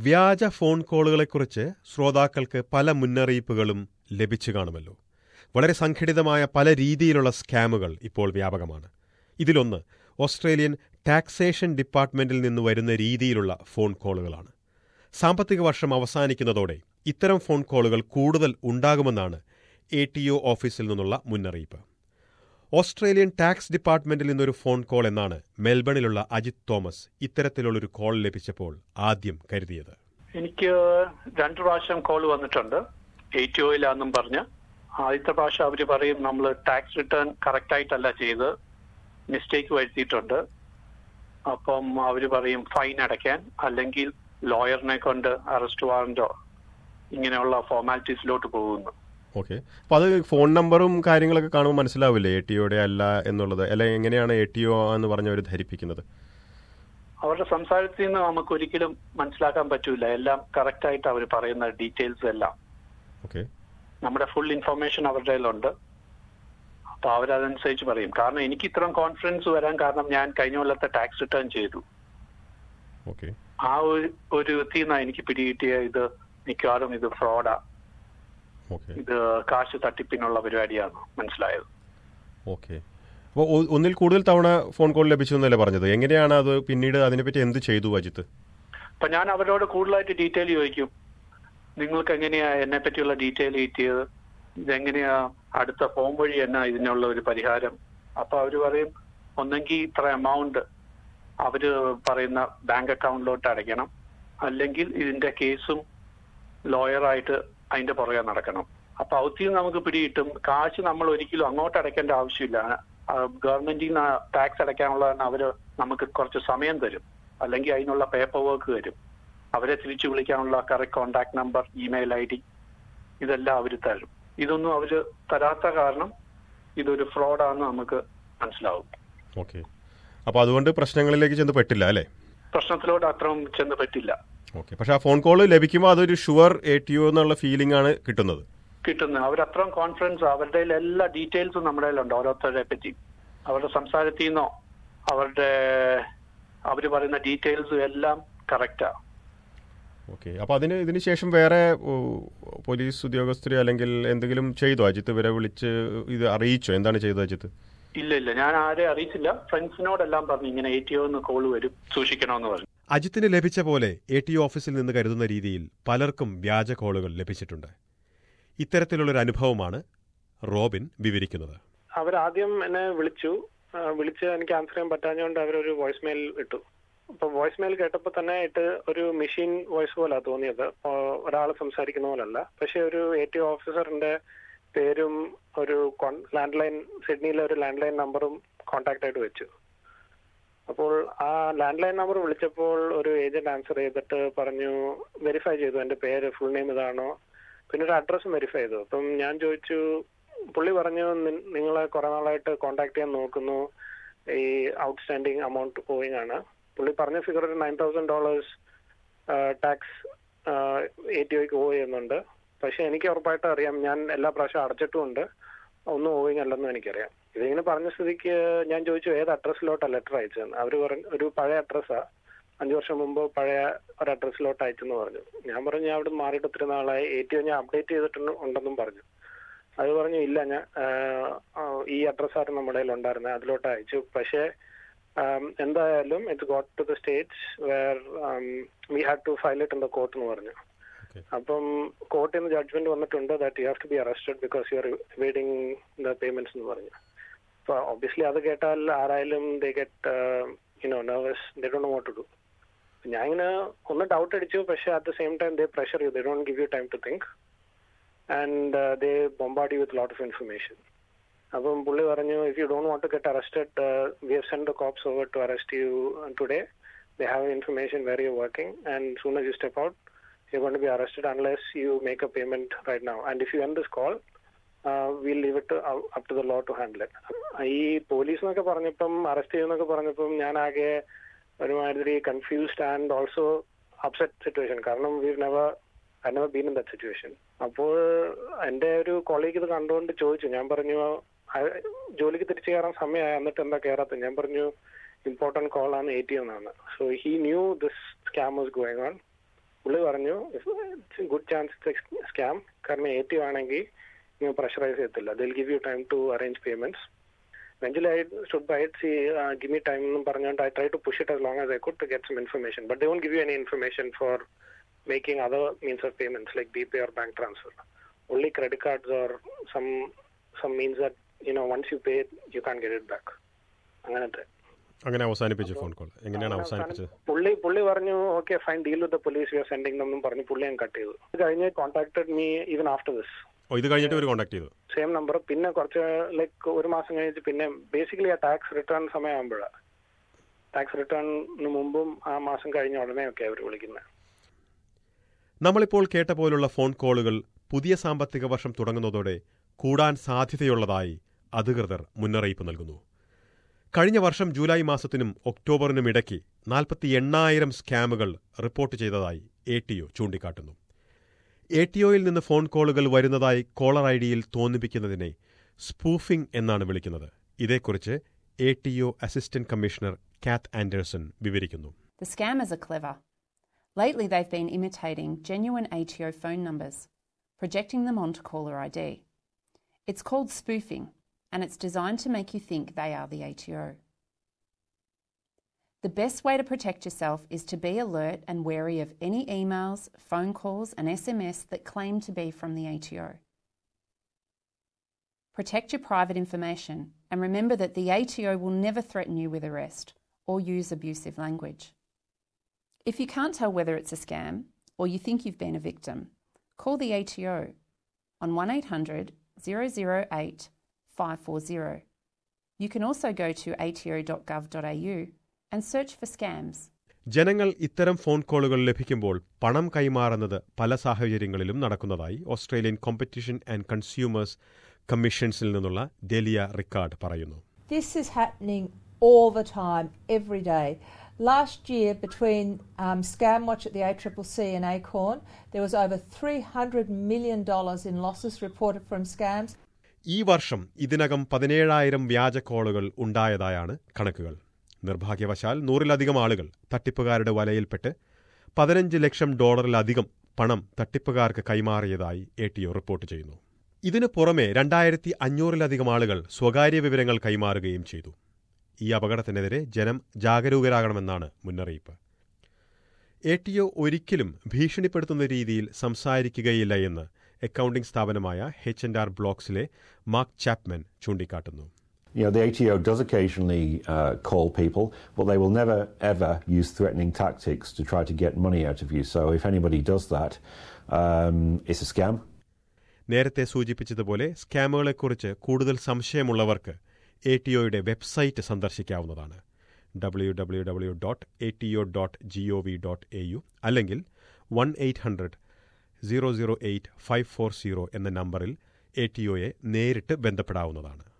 വ്യാജ ഫോൺ കോളുകളെക്കുറിച്ച് ശ്രോതാക്കൾക്ക് പല മുന്നറിയിപ്പുകളും ലഭിച്ചു കാണുമല്ലോ വളരെ സംഘടിതമായ പല രീതിയിലുള്ള സ്കാമുകൾ ഇപ്പോൾ വ്യാപകമാണ് ഇതിലൊന്ന് ഓസ്ട്രേലിയൻ ടാക്സേഷൻ ഡിപ്പാർട്ട്മെന്റിൽ നിന്ന് വരുന്ന രീതിയിലുള്ള ഫോൺ കോളുകളാണ് സാമ്പത്തിക വർഷം അവസാനിക്കുന്നതോടെ ഇത്തരം ഫോൺ കോളുകൾ കൂടുതൽ ഉണ്ടാകുമെന്നാണ് എ ടി ഒ ഓഫീസിൽ നിന്നുള്ള മുന്നറിയിപ്പ് ഓസ്ട്രേലിയൻ ടാക്സ് ഡിപ്പാർട്ട്മെന്റിൽ നിന്നൊരു ഫോൺ കോൾ എന്നാണ് മെൽബണിലുള്ള അജിത് തോമസ് ഇത്തരത്തിലുള്ളൊരു കോൾ ലഭിച്ചപ്പോൾ ആദ്യം കരുതിയത് എനിക്ക് രണ്ടു പ്രാവശ്യം കോൾ വന്നിട്ടുണ്ട് എയ്റ്റ് ഒയിലാന്നും പറഞ്ഞ് ആദ്യത്തെ പ്രാവശ്യം അവർ പറയും നമ്മൾ ടാക്സ് റിട്ടേൺ കറക്റ്റ് ആയിട്ടല്ല ചെയ്ത് മിസ്റ്റേക്ക് വരുത്തിയിട്ടുണ്ട് അപ്പം അവർ പറയും ഫൈൻ അടയ്ക്കാൻ അല്ലെങ്കിൽ ലോയറിനെ കൊണ്ട് അറസ്റ്റ് വാറന്റോ ഇങ്ങനെയുള്ള ഫോർമാലിറ്റീസിലോട്ട് പോകുന്നു ഓക്കെ അപ്പോൾ അത് ഫോൺ നമ്പറും കാര്യങ്ങളൊക്കെ കാണുമ്പോൾ മനസ്സിലാവില്ലേ എ ടി ഒയുടെ അല്ല എന്നുള്ളത് അല്ല എങ്ങനെയാണ് എ ടി ഒ എന്ന് പറഞ്ഞവർ ധരിപ്പിക്കുന്നത് അവരുടെ സംസാരത്തിൽ നിന്ന് നമുക്ക് ഒരിക്കലും മനസ്സിലാക്കാൻ പറ്റൂല എല്ലാം കറക്റ്റ് ആയിട്ട് അവർ പറയുന്ന ഡീറ്റെയിൽസ് എല്ലാം ഓക്കെ നമ്മുടെ ഫുൾ ഇൻഫർമേഷൻ അവരുടെ കയ്യിലുണ്ട് അപ്പൊ അവരതനുസരിച്ച് പറയും കാരണം എനിക്ക് ഇത്രയും കോൺഫിഡൻസ് വരാൻ കാരണം ഞാൻ കഴിഞ്ഞ കൊല്ലത്തെ ടാക്സ് റിട്ടേൺ ചെയ്തു ഓക്കെ ആ ഒരു ഒരു വ്യക്തിയിൽ നിന്നാണ് എനിക്ക് പിടികിട്ടിയ ഇത് മിക്കവാറും ഇത് ഫ്രോഡാ ഓക്കെ ഇത് കാശ് തട്ടിപ്പിനുള്ള പരിപാടിയാണ് മനസ്സിലായത് ഓക്കെ അപ്പോൾ ഒന്നിൽ കൂടുതൽ തവണ ഫോൺ കോൾ ലഭിച്ചു എന്നല്ലേ പറഞ്ഞത് എങ്ങനെയാണ് അത് പിന്നീട് അതിനെപ്പറ്റി എന്ത് ചെയ്തു അജിത്ത് അപ്പൊ ഞാൻ അവരോട് കൂടുതലായിട്ട് ഡീറ്റെയിൽ ചോദിക്കും നിങ്ങൾക്ക് എങ്ങനെയാ എന്നെ പറ്റിയുള്ള ഡീറ്റെയിൽ കിട്ടിയത് ഇതെങ്ങനെയാ അടുത്ത ഫോം വഴി എന്നാ ഇതിനുള്ള ഒരു പരിഹാരം അപ്പൊ അവര് പറയും ഒന്നെങ്കിൽ ഇത്ര എമൗണ്ട് അവര് പറയുന്ന ബാങ്ക് അക്കൗണ്ടിലോട്ട് അടയ്ക്കണം അല്ലെങ്കിൽ ഇതിന്റെ കേസും ലോയറായിട്ട് അതിന്റെ പുറകെ നടക്കണം അപ്പൊ ഔത്തിൽ നമുക്ക് പിടികിട്ടും കാശ് നമ്മൾ ഒരിക്കലും അങ്ങോട്ട് അടയ്ക്കേണ്ട ആവശ്യമില്ല ഗവൺമെന്റിൽ നിന്ന് ടാക്സ് അടയ്ക്കാനുള്ളതാണ് അവര് നമുക്ക് കുറച്ച് സമയം തരും അല്ലെങ്കിൽ അതിനുള്ള പേപ്പർ വർക്ക് തരും അവരെ തിരിച്ചു വിളിക്കാനുള്ള correct contact number email I D ഇതെല്ലാം അവർ തരും ഇതൊന്നും അവര് തരാത്ത കാരണം ഇതൊരു ഫ്രോഡാന്ന് നമുക്ക് മനസ്സിലാവും ഓക്കെ അപ്പോൾ അതുകൊണ്ട് പ്രശ്നങ്ങളിലേക്ക് ചെന്ന് പെട്ടില്ല അല്ലേ പ്രശ്നത്തിലോട്ട് അത്രയും ചെന്ന് പറ്റില്ല ഓക്കെ പക്ഷെ ആ ഫോൺ കോൾ ലഭിക്കുമ്പോൾ അതൊരു ഷുവർ എ ടി ഒ എന്നുള്ള ഫീലിംഗ് ആണ് കിട്ടുന്നത് കിട്ടുന്നത് അവർ അത്രയും കോൺഫിഡൻസ് അവരുടെ കയ്യിൽ എല്ലാ ഡീറ്റെയിൽസും നമ്മുടെ കയ്യിലുണ്ട് ഓരോരുത്തരെ പറ്റി അവരുടെ സംസാരത്തിൽ നിന്നോ അവരുടെ അവര് പറയുന്ന ഡീറ്റെയിൽസും എല്ലാം കറക്റ്റാ ഓക്കെ അപ്പോൾ അതിന് ഇതിന് ശേഷം വേറെ ഓ, പോലീസ് ഉദ്യോഗസ്ഥർ അല്ലെങ്കിൽ എന്തെങ്കിലും ചെയ്തോ അജിത്ത് ഇവരെ വിളിച്ച് ഇത് അറിയിച്ചോ എന്താണ് ചെയ്തത് അജിത്ത് ഇല്ല ഇല്ല ഞാൻ ആരെ അറിയിച്ചില്ല ഫ്രണ്ട്സിനോടെല്ലാം പറഞ്ഞു ഇങ്ങനെ എ ടി ഒന്ന് കോൾ വരും സൂക്ഷിക്കണമെന്ന് പറഞ്ഞു അജിത്തിന് ലഭിച്ച പോലെ എ ടി ഓഫീസിൽ നിന്ന് കരുതുന്ന രീതിയിൽ പലർക്കും വ്യാജ കോളുകൾ ലഭിച്ചിട്ടുണ്ട് ഇത്തരത്തിലുള്ളൊരു അനുഭവമാണ് റോബിൻ വിവരിക്കുന്നത് അവരാദ്യം എന്നെ വിളിച്ചു ആ, വിളിച്ച് എനിക്ക് ആൻസർ ചെയ്യാൻ പറ്റാഞ്ഞുകൊണ്ട് അവരൊരു വോയിസ് മെയിൽ ഇട്ടു അപ്പൊ വോയിസ് മെയിൽ കേട്ടപ്പോൾ തന്നെ ഇട്ട് ഒരു മെഷീൻ വോയിസ് പോലെ തോന്നിയത് ഒരാൾ സംസാരിക്കുന്ന പോലല്ല പക്ഷെ ഒരു എ ടി ഓഫീസറിന്റെ പേരും ഒരു ലാൻഡ് ലൈൻ സിഡ്നിയിലെ ഒരു ലാൻഡ് ലൈൻ നമ്പറും കോൺടാക്ട് ആയിട്ട് വെച്ചു അപ്പോൾ ആ ലാൻഡ് ലൈൻ നമ്പർ വിളിച്ചപ്പോൾ ഒരു ഏജന്റ് ആൻസർ ചെയ്തിട്ട് പറഞ്ഞു വെരിഫൈ ചെയ്തു എന്റെ പേര് ഫുൾ നെയിം ഇതാണോ പിന്നെ ഒരു അഡ്രസ്സും വെരിഫൈ ചെയ്തു അപ്പം ഞാൻ ചോദിച്ചു പുള്ളി പറഞ്ഞു "നി- നിങ്ങളെ കുറെ നാളായിട്ട് കോണ്ടാക്ട് ചെയ്യാൻ നോക്കുന്നു ഈ ഔട്ട്സ്റ്റാൻഡിങ് എമൗണ്ട് പോയിങ് ആണ് പുള്ളി പറഞ്ഞ ഫിഗർ ഒരു nine thousand dollars tax A T ഒക്ക് ഓ ചെയ്യുന്നുണ്ട് പക്ഷെ എനിക്ക് ഉറപ്പായിട്ട് അറിയാം ഞാൻ എല്ലാ പ്രാവശ്യം അടച്ചിട്ടുമുണ്ട് ഒന്നും ഓയിങ് അല്ലെന്നും എനിക്കറിയാം ഇതിങ്ങനെ പറഞ്ഞ സ്ഥിതിക്ക് ഞാൻ ചോദിച്ചു ഏത് അഡ്രസ്സിലോട്ടാണ് ലെറ്റർ അയച്ചതെന്ന് അവർ പറഞ്ഞു ഒരു പഴയ അഡ്രസ്സാ അഞ്ചു വർഷം മുമ്പ് പഴയ ഒരു അഡ്രസ്സിലോട്ട് അയച്ചെന്ന് പറഞ്ഞു ഞാൻ പറഞ്ഞു ഞാൻ അവിടെ മാറിയിട്ട് ഒത്തിരി നാളായി എ ടി ഒ ഞാൻ അപ്ഡേറ്റ് ചെയ്തിട്ടുണ്ട് ഉണ്ടെന്നും പറഞ്ഞു അത് പറഞ്ഞു ഇല്ല ഞാൻ ആഹ്, ആഹ്, ഈ അഡ്രസ്സായിരുന്നു നമ്മുടെ കയ്യിൽ ഉണ്ടായിരുന്നത് അതിലോട്ട് അയച്ചു പക്ഷേ um, എന്തായാലും it's got to the stage where we had to file it in the court എന്ന് പറഞ്ഞു Okay. അപ്പം കോർട്ടിൽ നിന്ന് ജഡ്ജ്മെന്റ് വന്നിട്ടുണ്ട് that you have to be arrested because you are evading the payments എന്ന് പറഞ്ഞു അപ്പൊ ഒബ്വിയസ്ലി അത് കേട്ടാൽ ആരായാലും they get you know nervous they don't know what to do ഞാൻ ഇങ്ങനെ ഒന്ന് ഡൗട്ട് അടിച്ചു പക്ഷെ at the same time they pressure you they don't give you time to think and they bombard you with lot of information അപ്പം പുള്ളി പറഞ്ഞു if you don't want to get arrested we have send the cops over to arrest you today they have information where you working and soon as you step out you're going to be arrested unless you make a payment right now and if you end this call uh, we'll leave it to, up to the law to handle it ഈ police എന്നൊക്കെ പറഞ്ഞപ്പം arrest ചെയ്യുന്നൊക്കെ പറഞ്ഞപ്പം ഞാൻ ആകെ ഒരുമാതിരി confused and also upset situation കാരണം we never I never been in that situation അപ്പോൾ എന്റെ ഒരു കോളേജ് ഇത് കണ്ടുകൊണ്ട് ചോദിച്ചു ഞാൻ പറഞ്ഞു "ആ, ജോലിക്ക് തിരിച്ചു കയറാൻ സമയമായി എന്നിട്ട് എന്താ കയറാത്തത് ഞാൻ പറഞ്ഞു ഇമ്പോർട്ടന്റ് കോൾ ആണ് എ ടി എം എന്നാണ് so he knew this scam was going on പുള്ളി പറഞ്ഞു ഗുഡ് ചാൻസ് സ്കാം കാരണം എ ടി ആണെങ്കിൽ നിങ്ങൾ പ്രഷറൈസ് ചെയ്യത്തില്ല they'll give you time to arrange payments Eventually, I stood by it, see, uh, give me time, എന്നും പറഞ്ഞുകൊണ്ട് I tried to push it as long as I could to get some information. But they won't give you any information for making other means of payments like BPay or bank transfer. Only credit cards or some some means that, you know, once you pay it, you can't get it back. അങ്ങനത്തെ അങ്ങനെ അവസാനിപ്പിച്ചു phone call എങ്ങനെയാണ് അവസാനിപ്പിച്ചത് പുള്ളി പുള്ളി പറഞ്ഞു okay fine deal with the police you are sending എന്നും പറഞ്ഞു പുള്ളി ഞാൻ കട്ട് ചെയ്തു ഇത് കഴിഞ്ഞ് contacted me even after this oh ഇത് കഴിഞ്ഞിട്ട് ഇവർ കോൺടാക്ട് ചെയ്തു സെയിം നമ്പർ പിന്നെ കുറച്ച് ലൈക്ക് ഒരു മാസം കഴിഞ്ഞിട്ട് പിന്നെ ബേസിക്കലി ആ ടാക്സ് റിട്ടേൺ സമയമാകുമ്പോഴാണ് ടാക്സ് റിട്ടേണിന് മുമ്പും ആ മാസം കഴിഞ്ഞ ഉടനെ ഒക്കെ അവർ വിളിക്കുന്നത് നമ്മളിപ്പോൾ കേട്ട പോലുള്ള ഫോൺ കോളുകൾ പുതിയ സാമ്പത്തിക വർഷം തുടങ്ങുന്നതോടെ കൂടാൻ സാധ്യതയുള്ളതായി അധികൃതർ മുന്നറിയിപ്പ് നൽകുന്നു കഴിഞ്ഞ വർഷം ജൂലൈ മാസത്തിനും ഒക്ടോബറിനും ഇടയ്ക്ക് നാൽപ്പത്തി എണ്ണായിരം സ്കാമുകൾ റിപ്പോർട്ട് ചെയ്തതായി എ ടി ഒ ചൂണ്ടിക്കാട്ടുന്നു എ ടി ഒയിൽ നിന്ന് ഫോൺ കോളുകൾ വരുന്നതായി കോളർ ഐ ഡിയിൽ തോന്നിപ്പിക്കുന്നതിനെ സ്പൂഫിംഗ് എന്നാണ് വിളിക്കുന്നത് ഇതേക്കുറിച്ച് A T O assistant commissioner Kath Anderson വിവരിക്കുന്നു The scammers are clever. Lately, they've been imitating genuine ATO phone numbers, projecting them onto caller ID. It's called spoofing, and it's designed to make you think they are the ATO. The best way to protect yourself is to be alert and wary of any emails, phone calls, and SMS that claim to be from the ATO. Protect your private information and remember that the ATO will never threaten you with arrest or use abusive language. If you can't tell whether it's a scam or you think you've been a victim, call the ATO on 1800 008 540. You can also go to ato.gov.au and search for scams. ജനങ്ങൾ ഇത്തരം phone കോളുകൾ ലഭിക്കുമ്പോൾ പണം കൈമാറുന്നത് പല സാഹചര്യങ്ങളിലും നടക്കുന്നതായി Australian competition and consumers കമ്മീഷൻസിൽ നിന്നുള്ള ഡെലിയ റിക്കാർഡ് പറയുന്നു This is happening all the time, every day. Last year, between um, ScamWatch at the ACCC and Acorn, there was over $300 million in losses reported from scams. ഈ വർഷം ഇതിനകം പതിനേഴായിരം വ്യാജ കോളുകൾ ഉണ്ടായതായാണ് കണക്കുകൾ നിർഭാഗ്യവശാൽ നൂറിലധികം ആളുകൾ തട്ടിപ്പുകാരുടെ വലയിൽപ്പെട്ട് പതിനഞ്ച് ലക്ഷം ഡോളറിലധികം പണം തട്ടിപ്പുകാർക്ക് കൈമാറിയതായി എ ടി ഒ റിപ്പോർട്ട് ചെയ്യുന്നു ഇതിനു പുറമെ രണ്ടായിരത്തി അഞ്ഞൂറിലധികം ആളുകൾ സ്വകാര്യ വിവരങ്ങൾ കൈമാറുകയും ചെയ്തു ഈ അപകടത്തിനെതിരെ ജനം ജാഗരൂകരാകണമെന്നാണ് മുന്നറിയിപ്പ് എ ടി ഒ ഒരിക്കലും ഭീഷണിപ്പെടുത്തുന്ന രീതിയിൽ സംസാരിക്കുകയില്ല എന്ന് അക്കൗണ്ടിംഗ് സ്ഥാപനമായ എച്ച് ആൻഡ് ആർ ബ്ലോക്സിലെ മാർക്ക് ചാപ്മൻ ചൂണ്ടിക്കാട്ടുന്നു You know, the ATO does occasionally uh, call people, but they will never ever use threatening tactics to try to get money out of you. So if anybody does that, um, it's a scam. നേരത്തെ സൂചിപ്പിച്ചതുപോലെ സ്കാമുകളെക്കുറിച്ച് കൂടുതൽ സംശയമുള്ളവർക്ക് A T ഒയുടെ website സന്ദർശിക്കാവുന്നതാണ് W W W dot A T O dot G O V dot A U അല്ലെങ്കിൽ one eight hundred zero zero eight five four zero എന്ന നമ്പറിൽ എ ടി ഒയെ നേരിട്ട് ബന്ധപ്പെടാവുന്നതാണ്